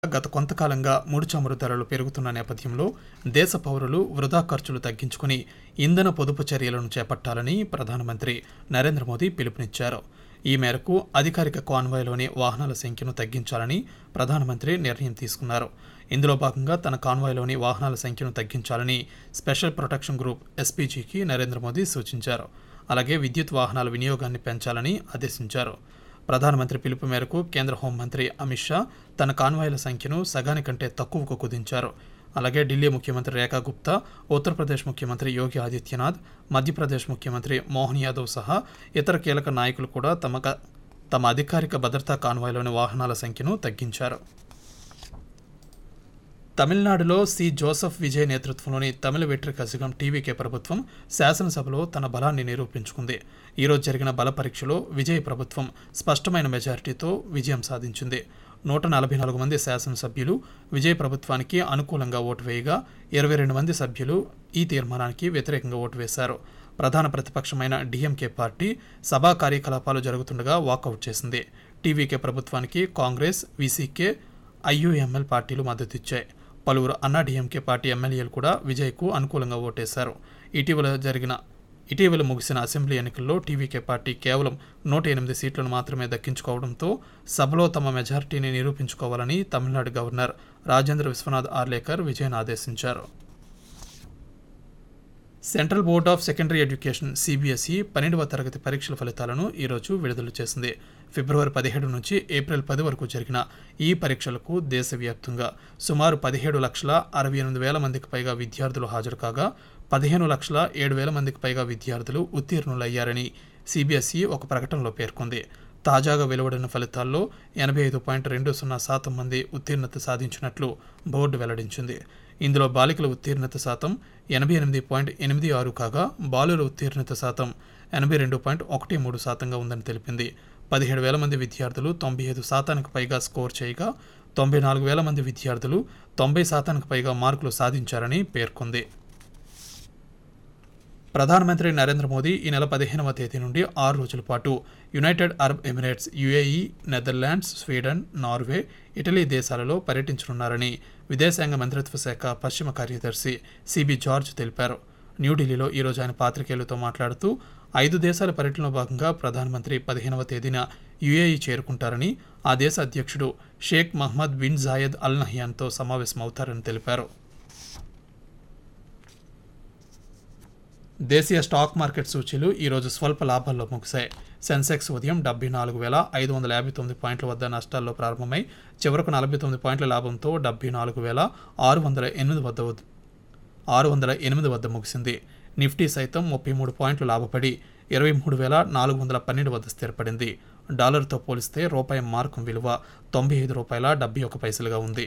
గత కొంతకాలంగా ముడి చమురు ధరలు పెరుగుతున్న నేపథ్యంలో దేశ పౌరులు వృధా ఖర్చులు తగ్గించుకుని ఇంధన పొదుపు చర్యలను చేపట్టాలని ప్రధానమంత్రి నరేంద్ర మోదీ పిలుపునిచ్చారు ఈ మేరకు అధికారిక కాన్వాయ్లోని వాహనాల సంఖ్యను తగ్గించాలని ప్రధానమంత్రి నిర్ణయం తీసుకున్నారు ఇందులో భాగంగా తన కాన్వాయ్లోని వాహనాల సంఖ్యను తగ్గించాలని స్పెషల్ ప్రొటెక్షన్ గ్రూప్ ఎస్పీజీకి నరేంద్ర మోదీ సూచించారు అలాగే విద్యుత్ వాహనాల వినియోగాన్ని పెంచాలని ఆదేశించారు ప్రధానమంత్రి పిలుపు మేరకు కేంద్ర హోంమంత్రి అమిత్ షా తన కాన్వాయ్ల సంఖ్యను సగానికంటే తక్కువకు కుదించారు అలాగే ఢిల్లీ ముఖ్యమంత్రి రేఖా గుప్తా ఉత్తరప్రదేశ్ ముఖ్యమంత్రి యోగి ఆదిత్యనాథ్ మధ్యప్రదేశ్ ముఖ్యమంత్రి మోహన్ యాదవ్ సహా ఇతర కీలక నాయకులు కూడా తమ తమ అధికారిక భద్రతా కాన్వాయ్లోని వాహనాల సంఖ్యను తగ్గించారు తమిళనాడులో సి జోసెఫ్ విజయ్ నేతృత్వంలోని తమిళ వెట్రి కజగం టీవీకే ప్రభుత్వం శాసనసభలో తన బలాన్ని నిరూపించుకుంది ఈరోజు జరిగిన బల పరీక్షలో విజయ్ ప్రభుత్వం స్పష్టమైన మెజారిటీతో విజయం సాధించింది నూట నలభై నాలుగు మంది శాసనసభ్యులు విజయ్ ప్రభుత్వానికి అనుకూలంగా ఓటు వేయగా ఇరవై రెండు మంది సభ్యులు ఈ తీర్మానానికి వ్యతిరేకంగా ఓటు వేశారు ప్రధాన ప్రతిపక్షమైన డిఎంకే పార్టీ సభా కార్యకలాపాలు జరుగుతుండగా వాకౌట్ చేసింది టీవీకే ప్రభుత్వానికి కాంగ్రెస్ వీసీకే ఐయుఎంఎల్ పార్టీలు మద్దతిచ్చాయి పలువురు అన్నా డిఎంకే పార్టీ ఎమ్మెల్యేలు కూడా విజయ్కు అనుకూలంగా ఓటేశారు ఇటీవల జరిగిన ఇటీవల ముగిసిన అసెంబ్లీ ఎన్నికల్లో టీవీకే పార్టీ కేవలం నూట ఎనిమిది సీట్లను మాత్రమే దక్కించుకోవడంతో సభలో తమ మెజారిటీని నిరూపించుకోవాలని తమిళనాడు గవర్నర్ రాజేంద్ర విశ్వనాథ్ ఆర్లేకర్ విజయన్ ఆదేశించారు Central Board of Secondary Education CBSE పన్నెండవ తరగతి పరీక్షల ఫలితాలను ఈరోజు విడుదల చేసింది ఫిబ్రవరి పదిహేడు నుంచి ఏప్రిల్ పది వరకు జరిగిన ఈ పరీక్షలకు దేశవ్యాప్తంగా సుమారు పదిహేడు లక్షల అరవై ఎనిమిది వేల మందికి పైగా విద్యార్థులు హాజరు కాగా పదిహేను లక్షల ఏడు వేల మందికి పైగా విద్యార్థులు ఉత్తీర్ణులయ్యారని సిబిఎస్ఈ ఒక ప్రకటనలో పేర్కొంది తాజాగా వెలువడిన ఫలితాల్లో ఎనభై ఐదు పాయింట్ రెండు సున్నా శాతం మంది ఉత్తీర్ణత సాధించినట్లు బోర్డు వెల్లడించింది ఇందులో బాలికల ఉత్తీర్ణత శాతం ఎనభై ఎనిమిది పాయింట్ ఎనిమిది ఆరు కాగా బాలుల ఉత్తీర్ణత శాతం ఎనభై రెండు పాయింట్ ఒకటి మూడు శాతంగా ఉందని తెలిపింది పదిహేడు వేల మంది విద్యార్థులు తొంభై ఐదు శాతానికి పైగా స్కోర్ చేయగా తొంభై నాలుగు వేల మంది విద్యార్థులు తొంభై శాతానికి పైగా మార్కులు సాధించారని పేర్కొంది ప్రధానమంత్రి నరేంద్ర మోదీ ఈ నెల పదిహేనవ తేదీ నుండి ఆరు రోజుల పాటు United Arab Emirates UAE Netherlands Sweden Norway Italy దేశాలలో పర్యటించనున్నారని విదేశాంగ మంత్రిత్వ శాఖ పశ్చిమ కార్యదర్శి సిబి జార్జ్ తెలిపారు న్యూఢిల్లీలో ఈరోజు ఆయన పాత్రికేయులతో మాట్లాడుతూ ఐదు దేశాల పర్యటనలో భాగంగా ప్రధానమంత్రి పదిహేనవ తేదీన యుఏఈ చేరుకుంటారని ఆ దేశ అధ్యక్షుడు Sheikh Mohammed bin Zayed Al నహ్యాన్తో సమావేశమవుతారని తెలిపారు దేశీయ స్టాక్ మార్కెట్ సూచీలు ఈరోజు స్వల్ప లాభాల్లో ముగిశాయి సెన్సెక్స్ ఉదయం డెబ్బై నాలుగు వేల ఐదు వందల యాభై తొమ్మిది పాయింట్ల వద్ద నష్టాల్లో ప్రారంభమై చివరకు నలభై తొమ్మిది పాయింట్ల లాభంతో డెబ్బై నాలుగు వేల ఆరు వందల ఎనిమిది వద్ద వద్- ఆరు వందల ఎనిమిది వద్ద ముగిసింది నిఫ్టీ సైతం ముప్పై మూడు పాయింట్లు లాభపడి ఇరవై మూడు వేల నాలుగు వందల పన్నెండు వద్ద స్థిరపడింది డాలర్తో పోలిస్తే రూపాయి మార్కు విలువ తొంభై ఐదు రూపాయల డెబ్బై ఒక పైసలుగా ఉంది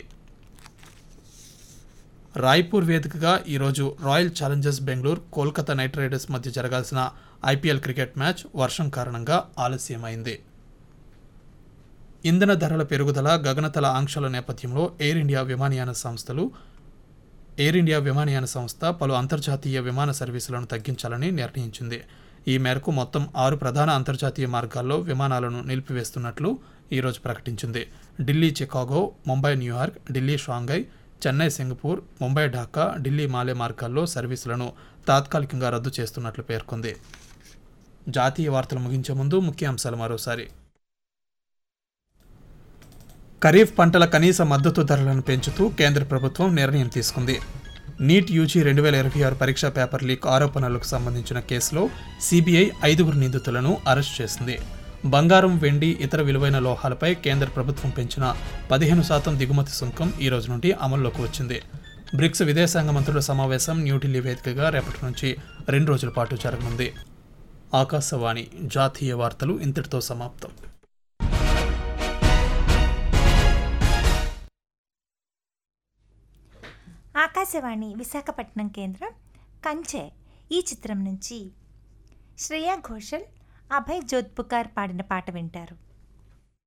రాయ్పూర్ వేదికగా ఈరోజు Royal Challengers Bengaluru Kolkata Knight Riders మధ్య జరగాల్సిన ఐపీఎల్ క్రికెట్ మ్యాచ్ వర్షం కారణంగా ఆలస్యమైంది ఇంధన ధరల పెరుగుదల గగనతల ఆంక్షల నేపథ్యంలో ఎయిర్ ఇండియా విమానయాన సంస్థలు ఎయిర్ ఇండియా విమానయాన సంస్థ పలు అంతర్జాతీయ విమాన సర్వీసులను తగ్గించాలని నిర్ణయించింది ఈ మేరకు మొత్తం ఆరు ప్రధాన అంతర్జాతీయ మార్గాల్లో విమానాలను నిలిపివేస్తున్నట్లు ఈరోజు ప్రకటించింది Delhi Chicago Mumbai New York Delhi Shanghai Chennai Singapore Mumbai Dhaka Delhi Male మార్గాల్లో సర్వీసులను తాత్కాలికంగా రద్దు చేస్తున్నట్లు పేర్కొంది జాతీయ వార్తలు ముగించే ముందు ముఖ్యాంశాలు మరోసారి ఖరీఫ్ పంటల కనీస మద్దతు ధరలను పెంచుతూ కేంద్ర ప్రభుత్వం నిర్ణయం తీసుకుంది నీట్ యూజీ రెండు వేల ఇరవై ఆరు పరీక్షా పేపర్ లీక్ ఆరోపణలకు సంబంధించిన కేసులో సిబిఐ ఐదుగురు నిందితులను అరెస్ట్ చేసింది బంగారం వెండి ఇతర విలువైన లోహాలపై కేంద్ర ప్రభుత్వం పెంచిన పదిహేను శాతం దిగుమతి సుంకం ఈ రోజు నుండి అమల్లోకి వచ్చింది బ్రిక్స్ విదేశాంగ మంత్రుల సమావేశం న్యూఢిల్లీ వేదికగా రేపటి నుంచి రెండు రోజుల పాటు జరగనుంది ఆకాశవాణి జాతీయ వార్తలు ఇంతటితో సమాప్తం ఆకాశవాణి విశాఖపట్నం కేంద్రం కంచె ఈ చిత్రం నుంచి శ్రేయా ఘోషల్ అభయ్ జోధ్పుకార్ పాడిన పాట వింటారు